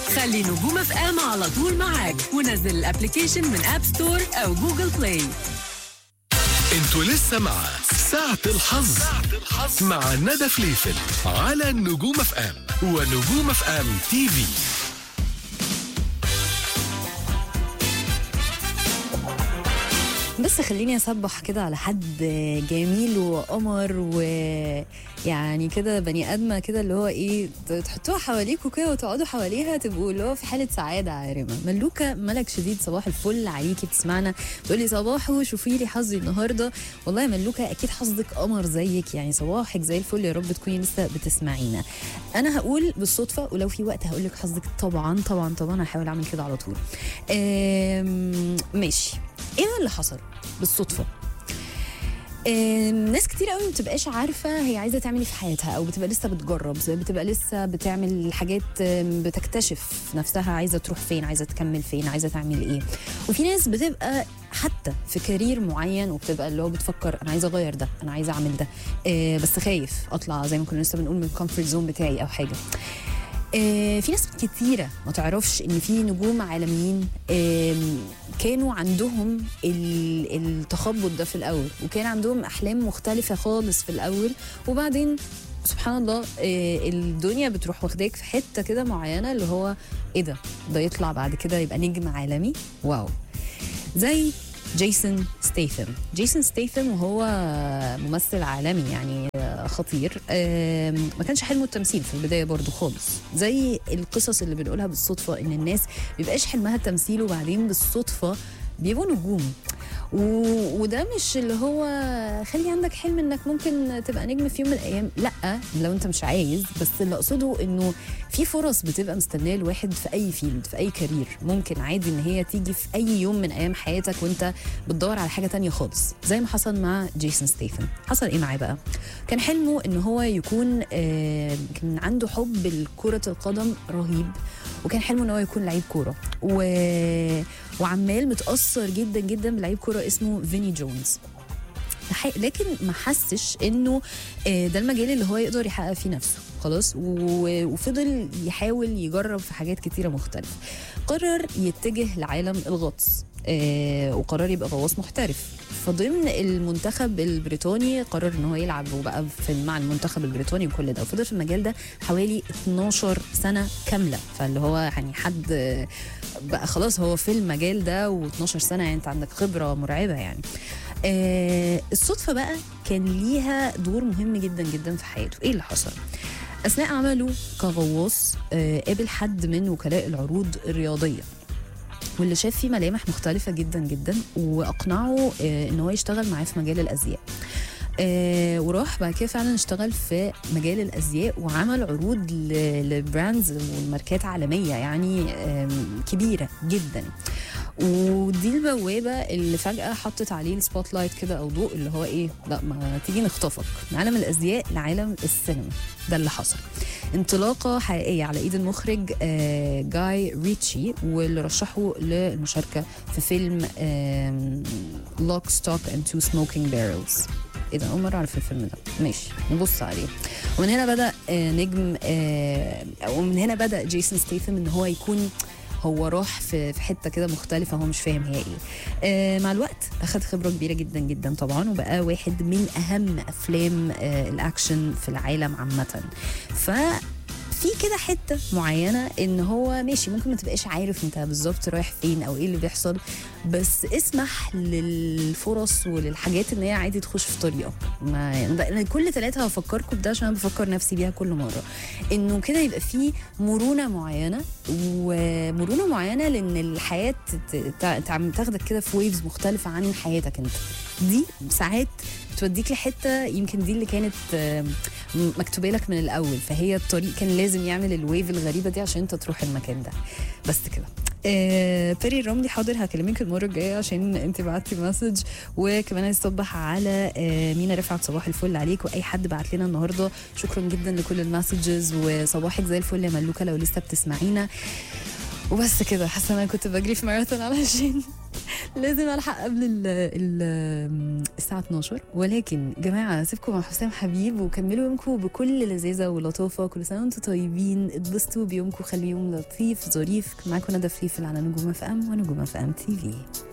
خلي نجوم اف ام على طول معاك ونزل الابلكيشن من اب ستور او جوجل بلاي انتوا لسه مع ساعة الحظ مع ندى فليفل على نجوم اف ام ونجوم اف ام تي في بس خليني اسبح كده على حد جميل وقمر ويعني كده بني ادمه كده اللي هو ايه تحطوها حواليكوا كده وتقعدوا حواليها تبقوا اللي هو في حاله سعاده عارمه ملوكه ملك شديد صباح الفل عليكي بتسمعنا تقولي صباحو شوفي لي حظي النهارده والله يا ملوكه اكيد حظك قمر زيك يعني صباحك زي الفل يا رب تكوني لسه بتسمعينا انا هقول بالصدفه ولو في وقت هقول لك حظك طبعا طبعا طبعا هحاول اعمل كده على طول آم، ماشي ايه ده اللي حصل بالصدفه آم، ناس كتير قوي ما بتبقاش عارفه هي عايزه تعمل ايه في حياتها او بتبقى لسه بتجرب بتبقى لسه بتعمل حاجات آم، بتكتشف نفسها عايزه تروح فين عايزه تكمل فين عايزه تعمل ايه وفي ناس بتبقى حتى في كارير معين وبتبقى اللي هو بتفكر انا عايزه اغير ده انا عايزه اعمل ده آه، بس خايف اطلع زي ما كنا لسه بنقول من الكومفورت زون بتاعي او حاجه آه، في ناس كتيرة ما تعرفش ان في نجوم عالميين آم، كانوا عندهم ال- التخبط ده في الاول وكان عندهم احلام مختلفة خالص في الاول وبعدين سبحان الله آه، الدنيا بتروح واخداك في حتة كده معينة اللي هو ايه ده ده يطلع بعد كده يبقى نجم عالمي واو زي جيسون ستيثم جيسون ستيثم وهو ممثل عالمي يعني خطير آم، ما كانش حلمه التمثيل في البدايه برضو خالص زي القصص اللي بنقولها بالصدفه ان الناس بيبقاش حلمها التمثيل وبعدين بالصدفه بيبقوا نجوم و... وده مش اللي هو خلي عندك حلم انك ممكن تبقى نجم في يوم من الايام لا لو انت مش عايز بس اللي اقصده انه في فرص بتبقى مستنيه الواحد في اي فيلد في اي كارير ممكن عادي ان هي تيجي في اي يوم من ايام حياتك وانت بتدور على حاجه تانية خالص زي ما حصل مع جيسون ستيثم حصل ايه معاه بقى كان حلمه ان هو يكون آه، كان عنده حب لكره القدم رهيب وكان حلمه ان هو يكون لعيب كوره و... وعمال متاثر جدا جدا بلعيب كوره اسمه فيني جونز لح- لكن ما حسش انه آه، ده المجال اللي هو يقدر يحقق فيه نفسه خلاص و- وفضل يحاول يجرب في حاجات كتيره مختلفه قرر يتجه لعالم الغطس آه، وقرر يبقى غواص محترف فضمن المنتخب البريطاني قرر ان هو يلعب وبقى في مع المنتخب البريطاني وكل ده وفضل في المجال ده حوالي 12 سنه كامله فاللي هو يعني حد آه، بقى خلاص هو في المجال ده و12 سنه يعني انت عندك خبره مرعبه يعني آه الصدفه بقى كان ليها دور مهم جدا جدا في حياته ايه اللي حصل اثناء عمله كغواص آه قابل حد من وكلاء العروض الرياضيه واللي شاف فيه ملامح مختلفة جدا جدا وأقنعه آه إن هو يشتغل معاه في مجال الأزياء آه وراح بعد كده فعلا اشتغل في مجال الازياء وعمل عروض ل- لبراندز وماركات عالميه يعني آم، كبيره جدا ودي البوابه اللي فجاه حطت عليه السبوت لايت كده او ضوء اللي هو ايه لا ما تيجي نخطفك من عالم الازياء لعالم السينما ده اللي حصل انطلاقه حقيقيه على ايد المخرج آه جاي ريتشي واللي رشحه للمشاركه في فيلم لوك ستوك اند تو سموكينج بارلز ايه ده اول مره اعرف الفيلم ده ماشي نبص عليه ومن هنا بدا آه نجم آه ومن هنا بدا جيسون ستيثم ان هو يكون هو راح في في حته كده مختلفه هو مش فاهم هي ايه آه مع الوقت اخذ خبره كبيره جدا جدا طبعا وبقى واحد من اهم افلام آه الاكشن في العالم عامه ف في كده حته معينه ان هو ماشي ممكن ما تبقاش عارف انت بالظبط رايح فين او ايه اللي بيحصل بس اسمح للفرص وللحاجات ان هي عادي تخش في طريقك ما يعني أنا كل ثلاثه هفكركم بده عشان انا بفكر نفسي بيها كل مره انه كده يبقى في مرونه معينه ومرونه معينه لان الحياه ت- ت- تعم- تاخدك كده في ويفز مختلفه عن حياتك انت دي ساعات توديك لحته يمكن دي اللي كانت آم، مكتوبه لك من الاول فهي الطريق كان لازم يعمل الويف الغريبه دي عشان انت تروح المكان ده بس كده آه بيري الرملي حاضر هكلمك المره الجايه عشان انت بعتي مسج وكمان عايز اصبح على آه مينا رفعت صباح الفل عليك واي حد بعت لنا النهارده شكرا جدا لكل المسجز وصباحك زي الفل يا ملوكه لو لسه بتسمعينا وبس كده حاسه ان انا كنت بجري في ماراثون علشان لازم الحق قبل ال ال الساعه 12 ولكن جماعه سيبكم مع حسام حبيب وكملوا يومكم بكل لذاذه ولطافه كل سنه وانتم طيبين اتبسطوا بيومكم خلي يوم لطيف ظريف معاكم ندى فليفل على نجوم اف ام ونجوم اف ام تي في